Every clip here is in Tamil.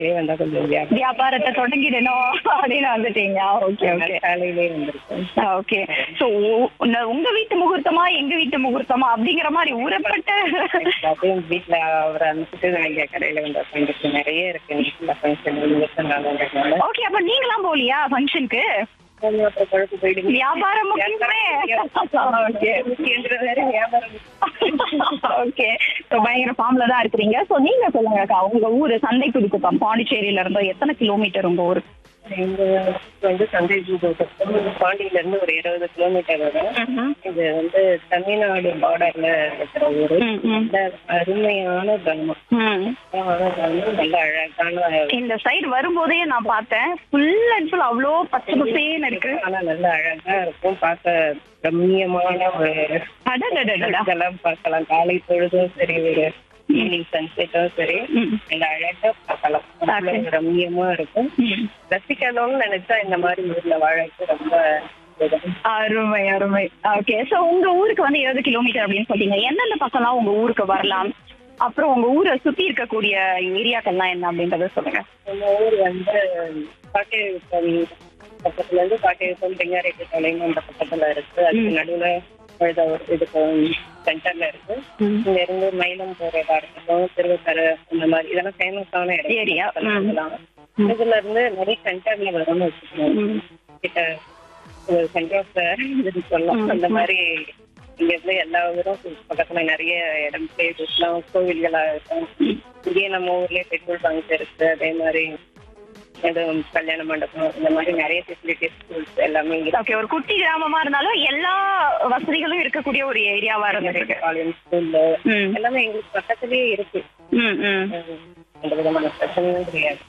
காலையிலே வந்தா கொஞ்சம் வியாபாரம் வியாபாரத்தை தொடங்கிடணும் அப்படின்னு வந்துட்டீங்க ஓகே ஓகே காலையிலே வந்திருக்கேன் ஓகே சோ உங்க வீட்டு முகூர்த்தமா எங்க வீட்டு முகூர்த்தமா அப்படிங்கிற மாதிரி ஊறப்பட்ட அப்படியே வீட்டுல அவரை அனுப்பிட்டு நான் இங்க கடையில வந்து உட்காந்துருக்கு நிறைய இருக்கு வீட்டுல ஃபங்க்ஷன் நிமிஷம் ஓகே அப்ப நீங்களாம் போலியா ஃபங்க்ஷனுக்கு அப்புறம் குழப்பு போயிடுங்க வியாபாரம் முக்கியமே ஓகே வேற வியாபாரம் ஓகே ஸோ பயங்கர ஃபார்ம்ல தான் இருக்கிறீங்க ஸோ நீங்க சொல்லுங்க அக்கா உங்க ஊரு சந்தை குடிக்குப்பம் பாண்டிச்சேரியில இருந்து எத்தனை கிலோமீட்டர் உங்க ஊரு எங்க வந்து சந்தை பாண்டியில இருந்து ஒரு இருபது கிலோமீட்டர் வரும் இது வந்து தமிழ்நாடு பார்டர்ல இருக்கிற ஊரு ம், ம். நல்ல அருமையான கிராமம் ம். அழகான கிராமம் நல்ல அழகான இந்த சைடு வரும்போதே நான் பார்த்தேன் ஃபுல் அண்ட் ஃபுல் அவ்வளோ பச்சை பசேன்னு இருக்கு ஆனா நல்ல அழகா இருக்கும் பார்க்க ரம்மியமான ஒரு அடடடடடா. இதெல்லாம் பார்க்கலாம் காலை பொழுதும் சரி ஒரு ஈவினிங் சன்செட்டும் சரி ம். நல்ல அழகா பார்க்கலாம் அவ்வளவு ரம்மியமா இருக்கும் ம். ரசிக்கணும்னு நினைச்சா இந்த மாதிரி ஊர்ல வாழக்கு ரொம்ப இது. அருமை அருமை ஓகே சோ உங்க ஊருக்கு வந்து இருபது கிலோமீட்டர் அப்படின்னு சொல்றீங்க எந்தெந்த பக்கம்லாம் உங்க ஊருக்கு வரலாம் அப்புறம் உங்க ஊரை சுத்தி இருக்கக்கூடிய ஏரியாக்கள்லாம் என்ன அப்படின்றத சொல்லுங்க நம்ம ஊர் வந்து பாட்டியழுத்தம் பக்கத்துல இருந்து பாட்டியழுத்தம் பெங்காரெட்டி தொலைன்னு அந்த பக்கத்துல இருக்கு அதுக்கு நடுவுல பழுத ஒரு இதுக்கு சென்டர்ல இருக்கு இங்க இருந்து மயிலம் போறதா இருக்கட்டும் திருவக்கரை இந்த மாதிரி இதெல்லாம் ஃபேமஸான இடம் ஏரியா சொல்லலாம். இதுல இருந்து நிறைய சென்டர்ல வரும்னு வச்சுக்கோங்க கிட்ட ஒரு சென்டர் ஆஃப் இது சொல்லலாம் அந்த மாதிரி இங்க இருந்து எல்லா ஊரும் பக்கத்துல நிறைய இடம் பிளேசஸ்லாம் கோவில்களா இருக்கும் இங்கேயே நம்ம ஊர்லயே பெட்ரோல் பங்க் இருக்கு அதே மாதிரி எதுவும் கல்யாண மண்டபம் இந்த மாதிரி நிறைய ஃபெசிலிட்டிஸ் ஸ்கூல்ஸ் எல்லாமே இங்க ஓகே ஒரு குட்டி கிராமமா இருந்தாலும் எல்லா வசதிகளும் இருக்கக்கூடிய ஒரு ஏரியாவா இருந்திருக்கு காலேஜ் ஸ்கூல்ல ம் எல்லாமே எங்களுக்கு பக்கத்துலயே இருக்கு ம் ம் உம், எந்த விதமான பிரச்சனையும் கிடையாது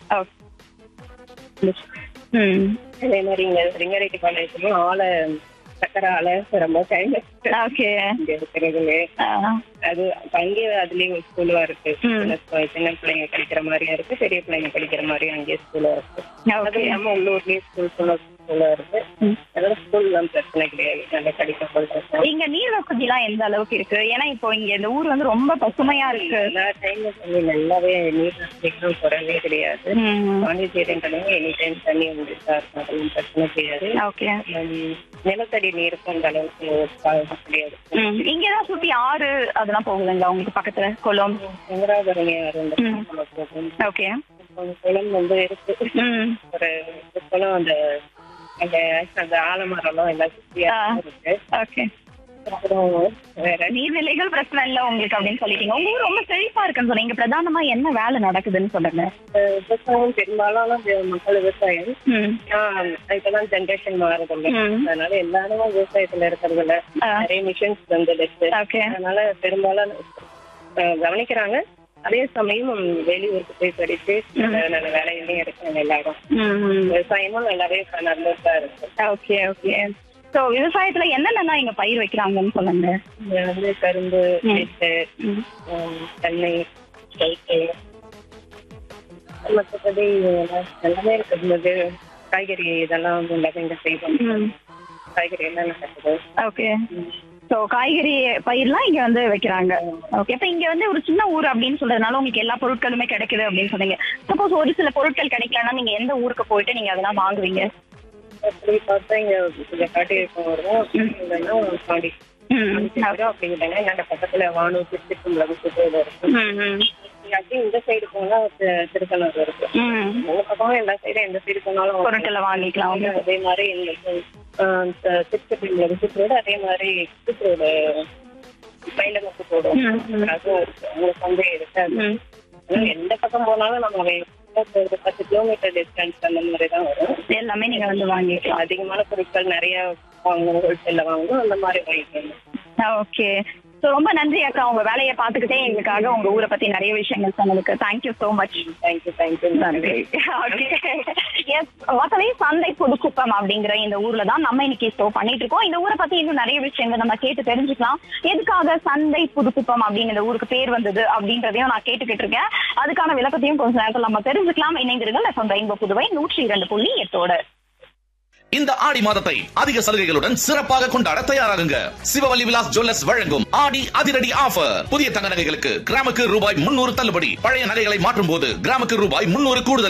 ஓகே ம் அதே மாதிரி இங்க ரிங்கரெட்டி காலேஜ்லயும் ஆளை சக்கர ஆளை ரொம்ப ஃபேமஸ் ஓகே இங்க இருக்கிறதுலே அது அங்கேயே அதுலயே ஒரு ஸ்கூலா இருக்கு ம். சின்ன ஸ்கூ- சின்ன பிள்ளைங்க படிக்கிற மாதிரியும் இருக்கு பெரிய பிள்ளைங்க படிக்கிற மாதிரியும் அங்கேயே ஸ்கூலா இருக்கு அது ஓகே இல்லாம உள்ளூர்லயே ஸ்கூல் ஸ்கூலா இருக்கு அதனால ஸ்கூல்லாம் பிரச்சனை கிடையாது நல்லா படிக்க சொல்றேன் இங்க நீர் வசதி எல்லாம் எந்த அளவுக்கு இருக்கு ஏன்னா இப்போ இங்க இந்த ஊர் வந்து ரொம்ப பசுமையா இருக்கு எல்லா டைமும் தண்ணி நல்லாவே நீர் வசதிகளும் குறைவே கிடையாது பாண்டிச்சேரின்றது எனி டைம் தண்ணி வந்துட்டா இருக்கும் அதெல்லாம் பிரச்சனை கிடையாது ஓகே உம், நிலத்தடி நீருக்கும் அந்த அளவுக்கு பாதிப்பு கிடையாது இங்கதான் சுத்தி ஆறு அதெல்லாம் போகுதுங்களா உங்களுக்கு பக்கத்துல குளம் சங்கராபரணி அந்த ம். போகும் ஓகே குளம் வந்து இருக்கு ம் ஒரு குளம் அந்த அந்த அந்த ஆலமரம் எல்லாம் சுத்தியா ஆ. இருக்கு ஓகே அப்புறம் வேற நீர்நிலைகள் பிரச்சனை இல்ல உங்களுக்கு அப்படின்னு சொல்லிட்டீங்க உங்க ஊர் ரொம்ப செழிப்பா இருக்குன்னு சொன்னீங்க பிரதானமா என்ன வேலை நடக்குதுன்னு சொல்லுங்க அஹ், விவசாயம் பெரும்பாலான வி- மக்கள் விவசாயம் ம் ஆஹ், இப்பெல்லாம் ஜென்ரேஷன் மாறுதில்ல ம். அதனால எல்லாரும் விவசாயத்துல இருக்கிறதுல ஆ. நிறைய மிஷின்ஸ் வந்துடுச்சு ஓகே அதனால பெரும்பாலும் அஹ், கவனிக்கிறாங்க அதே சமயம் வெளியூருக்கு போய் படிச்சு நல்ல நல்ல வேலையிலயும் இருக்காங்க எல்லாரும் ம் விவசாயமும் நல்லாவே நடந்துட்டு தான் இருக்கு ஓகே ஓகே சோ விவசாயத்துல என்னென்ன இங்க பயிர் வைக்கிறாங்கன்னு சொல்லுங்க இங்க வந்து கரும்பு ம். நெட்டு ம் ஹம், தென்னை கைக்கு மற்றபடி எல்லாம் எல்லாமே இருக்குது காய்கறி இதெல்லாம் வந்து எல்லாமே இங்க செய்வோம் ம் காய்கறி எல்லாம் நடக்குது ஓகே சோ காய்கறி பயிர்லாம் இங்க வந்து வைக்கிறாங்க ஓகே இப்ப இங்க வந்து ஒரு சின்ன ஊர் அப்படின்னு சொல்றதுனால உங்களுக்கு எல்லா பொருட்களுமே கிடைக்குது அப்படின்னு சொன்னீங்க சப்போஸ் ஒரு சில பொருட்கள் கிடைக்கலன்னா நீங்க எந்த ஊருக்கு போயிட்டு நீங்க அதெல்லாம் வாங்குவீங்க அப்படி பார்த்தா இங்க இங்க காட்டி இருக்கும் வரும் இல்லைன்னா பாண்டி ம் பாண்டிச்சேரி அப்படி இல்லைன்னா எங்க பக்கத்துல வானூர் திருச்சிக்கும்பலம் சுற்றுல இருக்கு ம் ம் இல்லாட்டி இந்த சைடு போனா தி- திருக்கனூர் இருக்கு ம் உங்க பக்கம் எல்லா சைடும் எந்த சைடு போனாலும் பொருட்களை வாங்கிக்கலாம் அதே மாதிரி எங்களுக்கு திருச்சிக்கும்பலம் சுற்றுரோடு அதே மாதிரி சுற்றுரோடு மயிலமுக்கு போடும் ம், ம். அதுவும் இருக்கு உங்களுக்கு வந்து இருக்காது ம் ஆனா எந்த பக்கம் போனாலும் நம்ம வே- ஒரு பத்து கிலோமீட்டர் டிஸ்டன்ஸ் அந்த மாதிரி தான் வரும் எல்லாமே நீங்க வந்து வாங்கிக்கலாம் அதிகமான பொருட்கள் நிறைய வாங்கணும் ஹோல்சேல்ல வாங்கணும் அந்த மாதிரி வாங்கிக்கணும் ஓகே ஸோ ரொம்ப நன்றி அக்கா உங்க வேலையை பார்த்துக்கிட்டே எங்களுக்காக உங்க ஊரை பத்தி நிறைய விஷயங்கள் சொன்னதுக்கு thank you so much thank you thank you நன்றி ஓகே எஸ் மக்களே சந்தை புதுக்குப்பம் அப்படிங்கிற இந்த ஊர்ல தான் நம்ம இன்னைக்கு ஷோ பண்ணிட்டு இருக்கோம் இந்த ஊரை பத்தி இன்னும் நிறைய விஷயங்கள் நம்ம கேட்டு தெரிஞ்சுக்கலாம் எதுக்காக சந்தை புதுக்குப்பம் அப்படின்னு இந்த ஊருக்கு பேர் வந்தது அப்படின்றதையும் நான் கேட்டுக்கிட்டு இருக்கேன் அதுக்கான விளக்கத்தையும் கொஞ்ச நேரத்தில் நம்ம தெரிஞ்சுக்கலாம் இணைந்திருங்கள் எஃப்எம் ரெயின்போ புதுவை நூற்றி இரண்டு புள்ளி எட்டோட இந்த ஆடி மாதத்தை அதிக சலுகைகளுடன் சிறப்பாக கொண்டாட தயாராகுங்க சிவவல்லி விலாஸ் ஜுவல்லர்ஸ் வழங்கும் ஆடி அதிரடி ஆஃபர் புதிய தங்க நகைகளுக்கு கிராமுக்கு ரூபாய் முன்னூறு தள்ளுபடி பழைய நகைகளை மாற்றும் போது கிராமுக்கு ரூபாய் முன்னூறு கூடுதல்